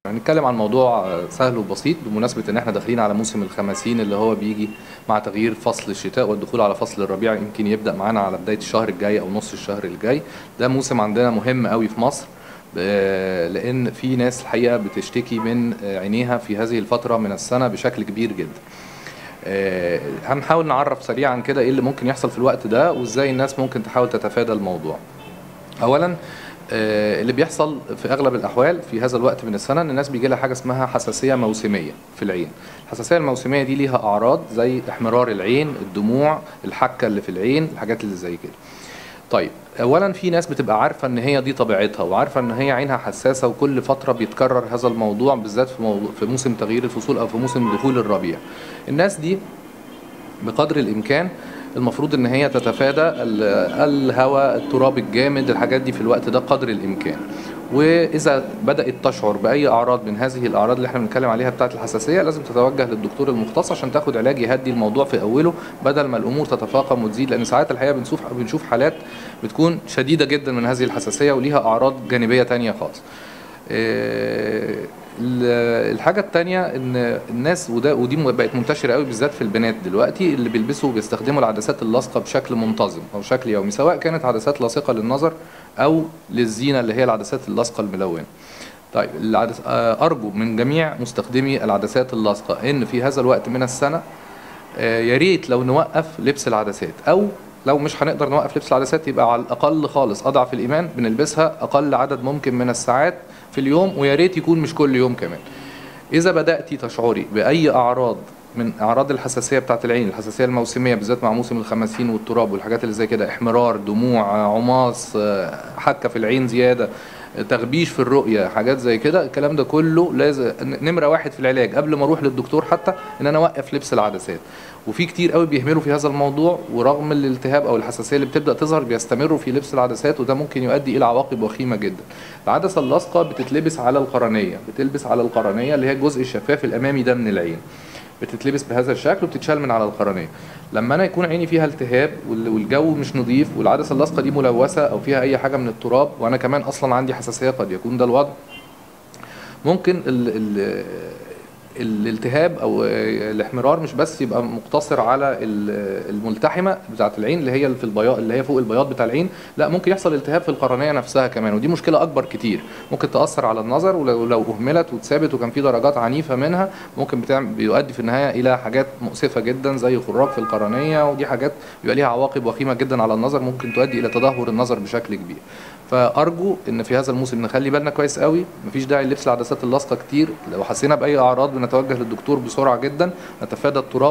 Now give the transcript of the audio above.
هنتكلم عن موضوع سهل وبسيط بمناسبة ان احنا داخلين على موسم الخماسين اللي هو بيجي مع تغيير فصل الشتاء والدخول على فصل الربيع يمكن يبدأ معانا على بداية الشهر الجاي او نص الشهر الجاي ده موسم عندنا مهم قوي في مصر ب- لان في ناس الحقيقة بتشتكي من عينيها في هذه الفترة من السنة بشكل كبير جدا آه، هنحاول نعرف سريعا كده ايه اللي ممكن يحصل في الوقت ده وازاي الناس ممكن تحاول تتفادى الموضوع اولا آه، اللي بيحصل في اغلب الاحوال في هذا الوقت من السنه ان الناس بيجي لها حاجه اسمها حساسيه موسميه في العين الحساسيه الموسميه دي ليها اعراض زي احمرار العين الدموع الحكه اللي في العين الحاجات اللي زي كده طيب اولا في ناس بتبقى عارفه ان هي دي طبيعتها وعارفه ان هي عينها حساسه وكل فتره بيتكرر هذا الموضوع بالذات في موضوع في موسم تغيير الفصول او في موسم دخول الربيع الناس دي بقدر الامكان المفروض ان هي تتفادى ال- الهواء التراب الجامد الحاجات دي في الوقت ده قدر الامكان واذا بدات تشعر باي اعراض من هذه الاعراض اللي احنا بنتكلم عليها بتاعه الحساسيه لازم تتوجه للدكتور المختص عشان تاخد علاج يهدي الموضوع في اوله بدل ما الامور تتفاقم وتزيد لان ساعات الحقيقه بنشوف بنشوف حالات بتكون شديده جدا من هذه الحساسيه وليها اعراض جانبيه تانية خالص آه، ال- الحاجة التانية ان الناس وده ودي م- بقت منتشرة قوي بالذات في البنات دلوقتي اللي بيلبسوا وبيستخدموا العدسات اللاصقة بشكل منتظم او شكل يومي سواء كانت عدسات لاصقة للنظر او للزينة اللي هي العدسات اللاصقة الملونة طيب العدس... آه، ارجو من جميع مستخدمي العدسات اللاصقة ان في هذا الوقت من السنة آه، يا ريت لو نوقف لبس العدسات او لو مش هنقدر نوقف لبس العدسات يبقى على الاقل خالص اضعف الايمان بنلبسها اقل عدد ممكن من الساعات في اليوم ويا ريت يكون مش كل يوم كمان اذا بداتي تشعري باي اعراض من اعراض الحساسيه بتاعه العين الحساسيه الموسميه بالذات مع موسم الخماسين والتراب والحاجات اللي زي كده احمرار دموع آه، عماص آه، حكه في العين زياده آه، تغبيش في الرؤيه حاجات زي كده الكلام ده كله لازم نمره واحد في العلاج قبل ما اروح للدكتور حتى ان انا اوقف لبس العدسات وفي كتير قوي بيهملوا في هذا الموضوع ورغم الالتهاب او الحساسيه اللي بتبدا تظهر بيستمروا في لبس العدسات وده ممكن يؤدي الى عواقب وخيمه جدا العدسه اللاصقه بتتلبس على القرنيه بتلبس على القرنيه اللي هي الجزء الشفاف الامامي ده من العين بتتلبس بهذا الشكل وبتتشال من على القرنيه لما انا يكون عيني فيها التهاب وال- والجو مش نظيف والعدسه اللاصقه دي ملوثه او فيها اي حاجه من التراب وانا كمان اصلا عندي حساسيه قد يكون ده الوضع ممكن ال ال الالتهاب او الاحمرار مش بس يبقى مقتصر على ال- الملتحمه بتاعه العين اللي هي في البياض اللي هي فوق البياض بتاع العين لا ممكن يحصل التهاب في القرنيه نفسها كمان ودي مشكله اكبر كتير ممكن تاثر على النظر ولو لو اهملت واتثابت وكان في درجات عنيفه منها ممكن بتعمل بيؤدي في النهايه الى حاجات مؤسفه جدا زي خراج في القرنيه ودي حاجات بيبقى ليها عواقب وخيمه جدا على النظر ممكن تؤدي الى تدهور النظر بشكل كبير فارجو ان في هذا الموسم نخلي بالنا كويس قوي مفيش داعي للبس العدسات اللاصقه كتير لو حسينا باي اعراض بنتوجه للدكتور بسرعه جدا نتفادى التراب